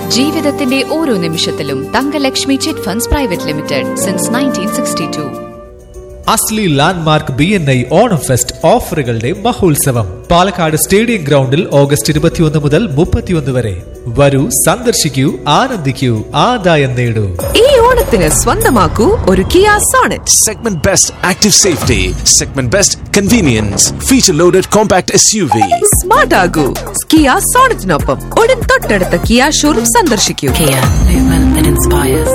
ജീവിതത്തിന്റെ ഓരോ നിമിഷത്തിലും Thankalakshmi chit funds private limited since nineteen sixty two അസ്ലി landmark B N I Onam fest ഓഫറുകളുടെ മഹോത്സവം പാലക്കാട് സ്റ്റേഡിയം ഗ്രൗണ്ടിൽ ഓഗസ്റ്റ് ഇരുപത്തിയൊന്ന് മുതൽ മുപ്പത്തിയൊന്ന് വരെ വരൂ സന്ദർശിക്കൂ ആനന്ദിക്കൂ ആദായം നേടൂ ഈ ഓണത്തിന് സ്വന്തമാക്കൂ ഒരു Kia Sonet Segment Best Active Safety, Segment Best Convenience, Feature Loaded Compact SUV. Smart ആകൂ കിയ സോണറ്റിനൊപ്പം ഉടൻ തൊട്ടടുത്ത കിയ ഷോറൂം സന്ദർശിക്കൂ Kia, movement that inspires.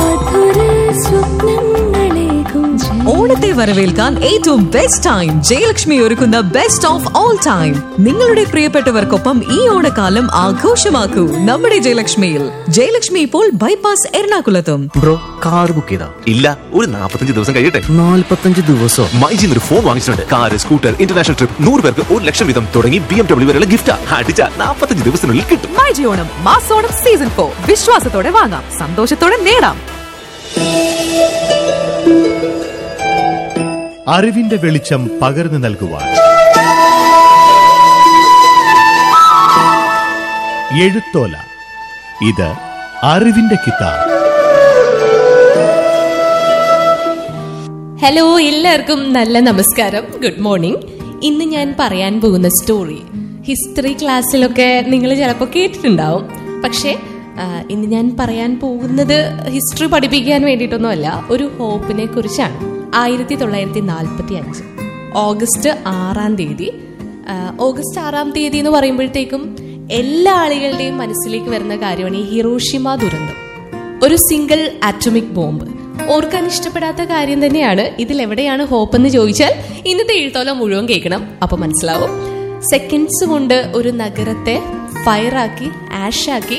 ഓണത്തെ വരവേൽക്കാൻ ഏറ്റവും ബെസ്റ്റ് ടൈം ജയലക്ഷ്മി ഒരുക്കുന്ന ബെസ്റ്റ് ഓഫ് ഓൾ ടൈം നിങ്ങളുടെ പ്രിയപ്പെട്ടവർക്കൊപ്പം ഈ ഓണക്കാലം ആഘോഷമാക്കൂ നമ്മുടെ ജയലക്ഷ്മിയിൽ ജയലക്ഷ്മി ഇപ്പോൾ ബൈപ്പാസ് എറണാകുളത്തും ബ്രോ കാർ ബുക്ക് ചെയ്താ ഇല്ല ഒരു നാൽപ്പത്തഞ്ച് ദിവസം കഴിയട്ടെ നാല്പത്തഞ്ച് ദിവസോ മൈജിൽ ഒരു ഫോൺ വാങ്ങിച്ചിട്ടുണ്ട് കാർ സ്കൂട്ടർ ഇന്റർനാഷണൽ ട്രിപ്പ് നൂറ് പേർക്ക് ഒരു ലക്ഷം വീതം തുടങ്ങി ബി എം ഡബ്ല്യൂ വരെയുള്ള ഗിഫ്റ്റ് അടിച്ച നാൽപ്പത്തഞ്ച് ദിവസത്തിനുള്ളിൽ കിട്ടും മൈജി ഓണം മാസോണം സീസൺ ഫോർ വിശ്വാസത്തോടെ വാങ്ങാം സന്തോഷത്തോടെ നേടാം അറിവിന്റെ വെളിച്ചം പകർന്നു നൽകുവാൻ എഴുത്തോല ഇത് അറിവിന്റെ കിതാബ് ഹലോ എല്ലാവർക്കും നല്ല നമസ്കാരം ഗുഡ് മോർണിംഗ് ഇന്ന് ഞാൻ പറയാൻ പോകുന്ന സ്റ്റോറി ഹിസ്റ്ററി ക്ലാസ്സിലൊക്കെ നിങ്ങൾ ചിലപ്പോൾ കേട്ടിട്ടുണ്ടാവും പക്ഷേ ആ, ഇന്ന് ഞാൻ പറയാൻ പോകുന്നത് ഹിസ്റ്ററി പഠിപ്പിക്കാൻ വേണ്ടിയിട്ടൊന്നുമല്ല ഒരു ഹോപ്പിനെ കുറിച്ചാണ് ആയിരത്തി തൊള്ളായിരത്തി നാൽപ്പത്തി അഞ്ച് ഓഗസ്റ്റ് ആറാം തീയതി ആ, ഓഗസ്റ്റ് ആറാം തീയതി എന്ന് പറയുമ്പോഴത്തേക്കും എല്ലാ ആളുകളുടെയും മനസ്സിലേക്ക് വരുന്ന കാര്യമാണ് ഈ ഹിറോഷിമ ദുരന്തം ഒരു സിംഗിൾ ആറ്റോമിക് ബോംബ് ഓർക്കാൻ ഇഷ്ടപ്പെടാത്ത കാര്യം തന്നെയാണ് ഇതിൽ എവിടെയാണ് ഹോപ്പ് എന്ന് ചോദിച്ചാൽ ഇന്നത്തെ എഴുത്തോലം മുഴുവൻ കേൾക്കണം അപ്പൊ മനസ്സിലാവും സെക്കൻഡ്സ് കൊണ്ട് ഒരു നഗരത്തെ ഫയറാക്കി ആഷാക്കി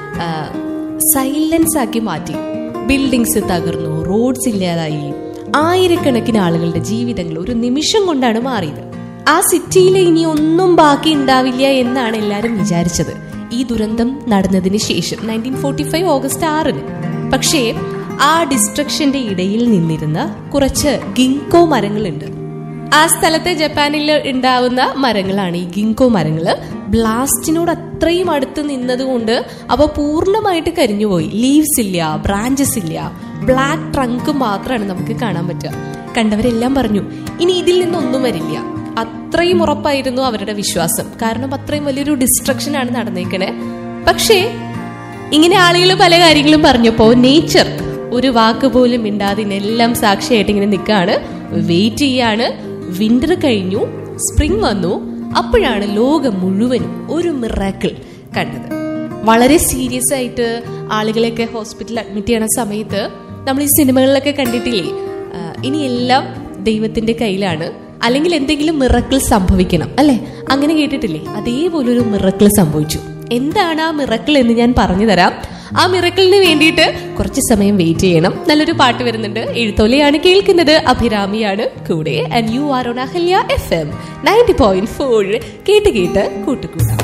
സൈലൻസ് ആക്കി മാറ്റി ബിൽഡിങ്സ് തകർന്നു റോഡ്സ് ഇല്ലാതായി ആയിരക്കണക്കിന് ആളുകളുടെ ജീവിതങ്ങൾ ഒരു നിമിഷം കൊണ്ടാണ് മാറിയത് ആ സിറ്റിയിൽ ഇനി ഒന്നും ബാക്കി ഉണ്ടാവില്ല എന്നാണ് എല്ലാവരും വിചാരിച്ചത് ഈ ദുരന്തം നടന്നതിന് ശേഷം നയൻറ്റീൻ ഫോർട്ടി ഫൈവ് ഓഗസ്റ്റ് ആറിന് പക്ഷേ ആ ഡിസ്ട്രക്ഷന്റെ ഇടയിൽ നിന്നിരുന്ന കുറച്ച് ഗിങ്കോ മരങ്ങളുണ്ട് ആ സ്ഥലത്തെ ജപ്പാനിൽ ഉണ്ടാവുന്ന മരങ്ങളാണ് ഈ ഗിങ്കോ മരങ്ങള് ബ്ലാസ്റ്റിനോട് അത്രയും അടുത്ത് നിന്നതുകൊണ്ട് അവ പൂർണ്ണമായിട്ട് കരിഞ്ഞുപോയി ലീവ്സ് ഇല്ല ബ്രാഞ്ചസ് ഇല്ല ബ്ലാക്ക് ട്രങ്ക് മാത്രമാണ് നമുക്ക് കാണാൻ പറ്റുക കണ്ടവരെല്ലാം പറഞ്ഞു ഇനി ഇതിൽ നിന്നൊന്നും വരില്ല അത്രയും ഉറപ്പായിരുന്നു അവരുടെ വിശ്വാസം കാരണം അത്രയും വലിയൊരു ഡിസ്ട്രക്ഷൻ ആണ് നടന്നേക്കണേ പക്ഷേ ഇങ്ങനെ ആളുകൾ പല കാര്യങ്ങളും പറഞ്ഞപ്പോ നേച്ചർ ഒരു വാക്ക് പോലും മിണ്ടാതെ ഇതിനെല്ലാം സാക്ഷിയായിട്ട് ഇങ്ങനെ നിൽക്കുകയാണ് വെയിറ്റ് ചെയ്യാണ് വിന്റർ കഴിഞ്ഞു സ്പ്രിംഗ് വന്നു അപ്പോഴാണ് ലോകം മുഴുവനും ഒരു മിറാക്കിൾ കണ്ടത് വളരെ സീരിയസ് ആയിട്ട് ആളുകളെയൊക്കെ ഹോസ്പിറ്റലിൽ അഡ്മിറ്റ് ചെയ്യണ സമയത്ത് നമ്മൾ ഈ സിനിമകളിലൊക്കെ കണ്ടിട്ടില്ലേ ആ, ഇനി എല്ലാം ദൈവത്തിന്റെ കയ്യിലാണ് അല്ലെങ്കിൽ എന്തെങ്കിലും മിറക്കിൾ സംഭവിക്കണം അല്ലെ അങ്ങനെ കേട്ടിട്ടില്ലേ അതേപോലെ ഒരു മിറക്കിൾ സംഭവിച്ചു എന്താണ് ആ മിറക്കിൾ എന്ന് ഞാൻ പറഞ്ഞു തരാം ആ മിറക്കിളിന് വേണ്ടിയിട്ട് കുറച്ച് സമയം വെയിറ്റ് ചെയ്യണം നല്ലൊരു പാട്ട് വരുന്നുണ്ട് എഴുത്തോലയാണ് കേൾക്കുന്നത് അഭിരാമിയാണ് കൂടെ and you are on Ahalya F M ninety point four കേട്ട് കേട്ട് കൂട്ടുകൂടാം